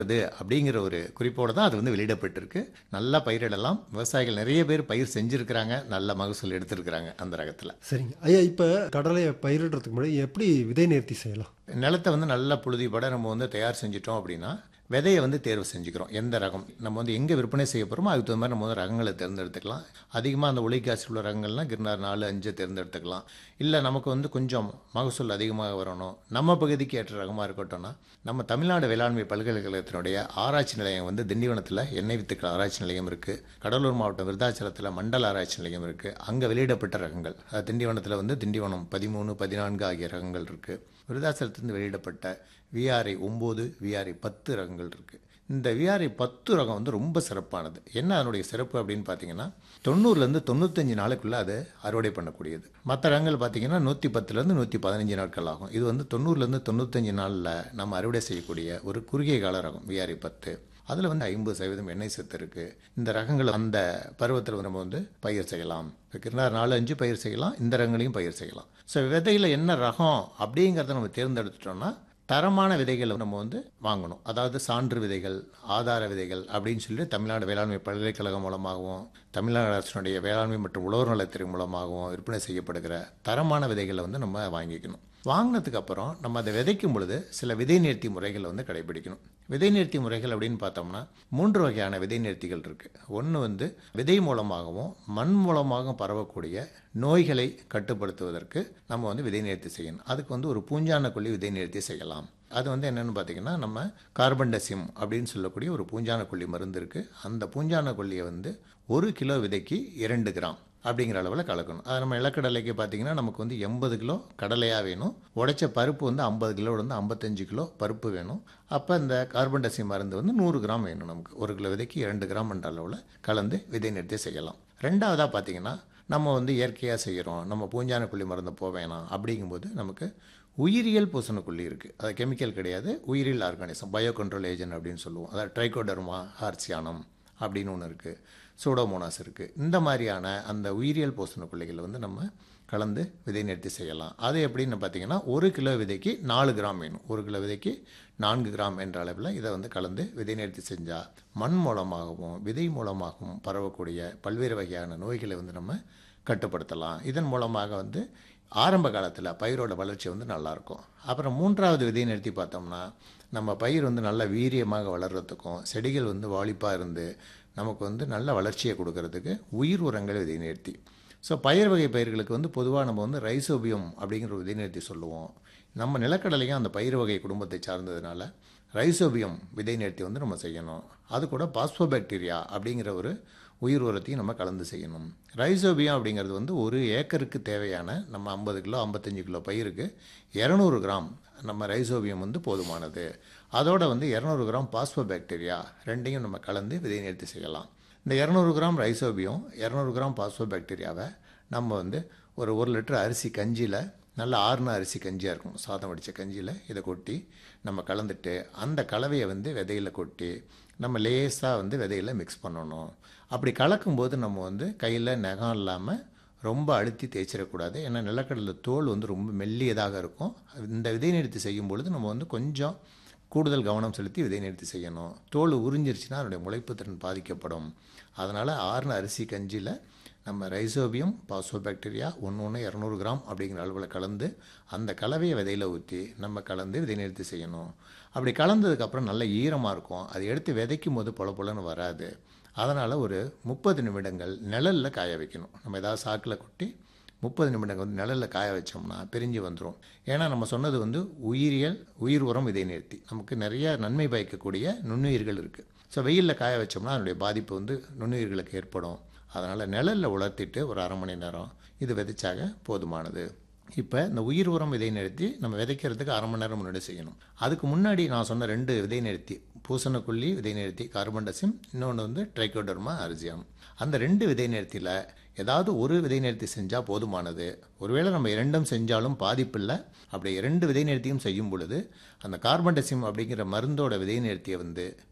இது அப்படிங்கிற ஒரு குறிப்போடு தான் அது வந்து வெளியிடப்பட்டிருக்கு நல்லா பயிரிடலாம் விவசாயிகள் நிறைய பேர் பயிர் செஞ்சுருக்கிறாங்க நல்ல மகசூல் எடுத்திருக்கிறாங்க அந்த ரகத்தில் சரிங்க ஐயா இப்போ கடலையை பயிரிடுறதுக்கு முன்னாடி எப்படி விதை நேர்த்தி செய்யலாம் நிலத்தை வந்து நல்லா புழுதிப்பட நம்ம வந்து தயார் செஞ்சிட்டோம் அப்படின்னா விதையை வந்து தேர்வு செஞ்சுக்கிறோம் எந்த ரகம் நம்ம வந்து எங்கே விற்பனை செய்ய போகிறோமோ அதுக்கு தகுந்த மாதிரி நம்ம வந்து ரகங்களை தேர்ந்தெடுத்துக்கலாம் அதிகமாக அந்த ஒளிக்காசி உள்ள ரகங்கள்லாம் கிருநார் நாலு அஞ்சு தேர்ந்தெடுத்துக்கலாம் இல்லை நமக்கு வந்து கொஞ்சம் மகசூல் அதிகமாக வரணும் நம்ம பகுதிக்கு ஏற்ற ரகமாக இருக்கட்டும்னா நம்ம தமிழ்நாடு வேளாண்மை பல்கலைக்கழகத்தினுடைய ஆராய்ச்சி நிலையம் வந்து திண்டிவனத்தில் எண்ணெய் வித்துக்கள் ஆராய்ச்சி நிலையம் இருக்குது கடலூர் மாவட்டம் விருதாச்சலத்தில் மண்டல ஆராய்ச்சி நிலையம் இருக்குது அங்கே வெளியிடப்பட்ட ரகங்கள் அது திண்டிவனத்தில் வந்து திண்டிவனம் பதிமூணு பதினான்கு ஆகிய ரகங்கள் இருக்குது விருதாச்சலத்திலிருந்து வெளியிடப்பட்ட விஆர்ஐ ஒம்பது விஆர்ஐ பத்து ரகங்கள் இருக்குது இந்த விஆர்ஐ பத்து ரகம் வந்து ரொம்ப சிறப்பானது என்ன அதனுடைய சிறப்பு அப்படின்னு பார்த்தீங்கன்னா தொண்ணூறுலேருந்து தொண்ணூத்தஞ்சு நாளுக்குள்ளே அது அறுவடை பண்ணக்கூடியது மற்ற ரகங்கள் பார்த்தீங்கன்னா நூற்றி பத்துலேருந்து நூற்றி பதினஞ்சு நாட்கள் ஆகும் இது வந்து தொண்ணூறுலேருந்து தொண்ணூத்தஞ்சு நாளில் நம்ம அறுவடை செய்யக்கூடிய ஒரு குறுகிய கால ரகம் விஆர்ஐ பத்து அதில் வந்து ஐம்பது சதவீதம் எண்ணெய் சத்து இருக்குது இந்த ரகங்கள் அந்த பருவத்தில் நம்ம வந்து பயிர் செய்யலாம் இப்போ கிருநார் நாலு அஞ்சு பயிர் செய்யலாம் இந்த ரகங்களையும் பயிர் செய்யலாம் ஸோ விதையில் என்ன ரகம் அப்படிங்கிறத நம்ம தேர்ந்தெடுத்துட்டோம்னா தரமான விதைகளை நம்ம வந்து வாங்கணும் அதாவது சான்று விதைகள் ஆதார விதைகள் அப்படின்னு சொல்லி தமிழ்நாடு வேளாண்மை பல்கலைக்கழகம் மூலமாகவும் தமிழ்நாடு அரசினுடைய வேளாண்மை மற்றும் உழவர் நலத்துறை மூலமாகவும் விற்பனை செய்யப்படுகிற தரமான விதைகளை வந்து நம்ம வாங்கிக்கணும் வாங்கினதுக்கு அப்புறம் நம்ம அதை விதைக்கும் பொழுது சில விதை நேர்த்தி முறைகளை வந்து கடைபிடிக்கணும் விதை நேர்த்தி முறைகள் அப்படின்னு பார்த்தோம்னா மூன்று வகையான விதை நேர்த்திகள் இருக்குது ஒன்று வந்து விதை மூலமாகவும் மண் மூலமாகவும் பரவக்கூடிய நோய்களை கட்டுப்படுத்துவதற்கு நம்ம வந்து விதை நேர்த்தி செய்யணும் அதுக்கு வந்து ஒரு பூஞ்சான கொல்லி விதை நேர்த்தி செய்யலாம் அது வந்து என்னென்னு பார்த்தீங்கன்னா நம்ம கார்பன் டெசிம் அப்படின்னு சொல்லக்கூடிய ஒரு பூஞ்சான கொல்லி மருந்து இருக்குது அந்த பூஞ்சான கொல்லியை வந்து ஒரு கிலோ விதைக்கு இரண்டு கிராம் அப்படிங்கிற அளவில் கலக்கணும் அது நம்ம இலக்கடலைக்கு பார்த்தீங்கன்னா நமக்கு வந்து எண்பது கிலோ கடலையாக வேணும் உடைச்ச பருப்பு வந்து ஐம்பது கிலோலேருந்து ஐம்பத்தஞ்சு கிலோ பருப்பு வேணும் அப்போ இந்த கார்பன் டை மருந்து வந்து நூறு கிராம் வேணும் நமக்கு ஒரு கிலோ விதைக்கு இரண்டு கிராம் என்ற அளவில் கலந்து விதை நிறுத்தி செய்யலாம் ரெண்டாவதாக பார்த்தீங்கன்னா நம்ம வந்து இயற்கையாக செய்கிறோம் நம்ம பூஞ்சான கொல்லி மருந்து போக வேணாம் அப்படிங்கும்போது நமக்கு உயிரியல் பூசணக்கொல்லி இருக்குது அது கெமிக்கல் கிடையாது உயிரியல் ஆர்கானிசம் பயோ கண்ட்ரோல் ஏஜென்ட் அப்படின்னு சொல்லுவோம் அதாவது ட்ரைகோடர்மா ஹார்சியானம் அப்படின்னு ஒன்று இருக்குது சூடோமோனாஸ் இருக்குது இந்த மாதிரியான அந்த உயிரியல் பூசணக்கொல்லிகளை வந்து நம்ம கலந்து விதை நிறுத்தி செய்யலாம் அது எப்படின்னு பார்த்தீங்கன்னா ஒரு கிலோ விதைக்கு நாலு கிராம் வேணும் ஒரு கிலோ விதைக்கு நான்கு கிராம் என்ற அளவில் இதை வந்து கலந்து விதை நிறுத்தி செஞ்சால் மண் மூலமாகவும் விதை மூலமாகவும் பரவக்கூடிய பல்வேறு வகையான நோய்களை வந்து நம்ம கட்டுப்படுத்தலாம் இதன் மூலமாக வந்து ஆரம்ப காலத்தில் பயிரோட வளர்ச்சி வந்து நல்லாயிருக்கும் அப்புறம் மூன்றாவது விதை நிறுத்தி பார்த்தோம்னா நம்ம பயிர் வந்து நல்ல வீரியமாக வளர்கிறதுக்கும் செடிகள் வந்து வாலிப்பாக இருந்து நமக்கு வந்து நல்ல வளர்ச்சியை கொடுக்கறதுக்கு உயிர் உரங்கள் விதை நிறுத்தி ஸோ பயிர் வகை பயிர்களுக்கு வந்து பொதுவாக நம்ம வந்து ரைசோபியம் அப்படிங்கிற ஒரு விதை நிறுத்தி சொல்லுவோம் நம்ம நிலக்கடலையும் அந்த பயிர் வகை குடும்பத்தை சார்ந்ததுனால ரைசோபியம் விதை நிறுத்தி வந்து நம்ம செய்யணும் அது கூட பாஸ்போபாக்டீரியா அப்படிங்கிற ஒரு உயிர் உரத்தையும் நம்ம கலந்து செய்யணும் ரைசோபியம் அப்படிங்கிறது வந்து ஒரு ஏக்கருக்கு தேவையான நம்ம ஐம்பது கிலோ ஐம்பத்தஞ்சு கிலோ பயிருக்கு இரநூறு கிராம் நம்ம ரைசோபியம் வந்து போதுமானது அதோட வந்து இரநூறு கிராம் பாஸ்போபாக்டீரியா ரெண்டையும் நம்ம கலந்து விதை நிறுத்தி செய்யலாம் இந்த இரநூறு கிராம் ரைசோபியம் இரநூறு கிராம் பாஸ்போபாக்டீரியாவை நம்ம வந்து ஒரு ஒரு லிட்டர் அரிசி கஞ்சியில் நல்ல ஆறுன அரிசி கஞ்சியாக இருக்கும் சாதம் வடித்த கஞ்சியில் இதை கொட்டி நம்ம கலந்துட்டு அந்த கலவையை வந்து விதையில் கொட்டி நம்ம லேசாக வந்து விதையில் மிக்ஸ் பண்ணணும் அப்படி கலக்கும்போது நம்ம வந்து கையில் நகம் இல்லாமல் ரொம்ப அழுத்தி தேய்ச்சிடக்கூடாது ஏன்னா நிலக்கடலை தோல் வந்து ரொம்ப மெல்லியதாக இருக்கும் இந்த விதை நிறுத்தி செய்யும் பொழுது நம்ம வந்து கொஞ்சம் கூடுதல் கவனம் செலுத்தி விதை நிறுத்தி செய்யணும் தோல் உறிஞ்சிருச்சுன்னா அதனுடைய முளைப்பு திறன் பாதிக்கப்படும் அதனால் ஆறுன அரிசி கஞ்சியில் நம்ம ரைசோபியம் பாஸ்போபாக்டீரியா ஒன்று ஒன்று இரநூறு கிராம் அப்படிங்கிற அளவில் கலந்து அந்த கலவையை விதையில் ஊற்றி நம்ம கலந்து விதை நிறுத்தி செய்யணும் அப்படி கலந்ததுக்கப்புறம் நல்ல ஈரமாக இருக்கும் அதை எடுத்து விதைக்கும் போது பொல பொலன்னு வராது அதனால் ஒரு முப்பது நிமிடங்கள் நிழலில் காய வைக்கணும் நம்ம ஏதாவது சாக்கில் கொட்டி முப்பது நிமிடங்கள் வந்து நிழலில் காய வச்சோம்னா பிரிஞ்சு வந்துடும் ஏன்னா நம்ம சொன்னது வந்து உயிரியல் உயிர் உரம் விதை நிறுத்தி நமக்கு நிறைய நன்மை பயக்கக்கூடிய நுண்ணுயிர்கள் இருக்குது ஸோ வெயிலில் காய வச்சோம்னா அதனுடைய பாதிப்பு வந்து நுண்ணுயிர்களுக்கு ஏற்படும் அதனால் நிழலில் உலர்த்திட்டு ஒரு அரை மணி நேரம் இது விதைச்சாக போதுமானது இப்போ இந்த உயிர் உரம் விதை நிறுத்தி நம்ம விதைக்கிறதுக்கு அரை மணி நேரம் முன்னாடி செய்யணும் அதுக்கு முன்னாடி நான் சொன்ன ரெண்டு விதை நிறுத்தி பூசணக்கொல்லி விதை நிறுத்தி கார்பன் டசிம் இன்னொன்று வந்து ட்ரைகோடர்மா அரிசியம் அந்த ரெண்டு விதை நிறுத்தியில் ஏதாவது ஒரு விதை நிறுத்தி செஞ்சால் போதுமானது ஒருவேளை நம்ம இரண்டும் செஞ்சாலும் பாதிப்பில்லை அப்படி இரண்டு விதை நிறுத்தியும் செய்யும் பொழுது அந்த கார்பன் டசிம் அப்படிங்கிற மருந்தோட விதை நிறுத்தியை வந்து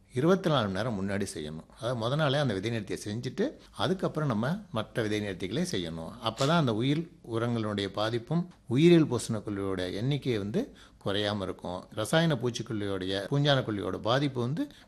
இருபத்தி நாலு மணி நேரம் முன்னாடி செய்யணும் அதாவது முத நாளே அந்த விதை நிறுத்தியை செஞ்சுட்டு அதுக்கப்புறம் நம்ம மற்ற விதை நிறுத்திகளை செய்யணும் அப்போ தான் அந்த உயிர் உரங்களுடைய பாதிப்பும் உயிரியல் பூசணக்கொல்லியோட எண்ணிக்கை வந்து குறையாமல் இருக்கும் ரசாயன பூச்சிக்கொல்லியோடைய பூஞ்சான கொல்லியோட பாதிப்பு வந்து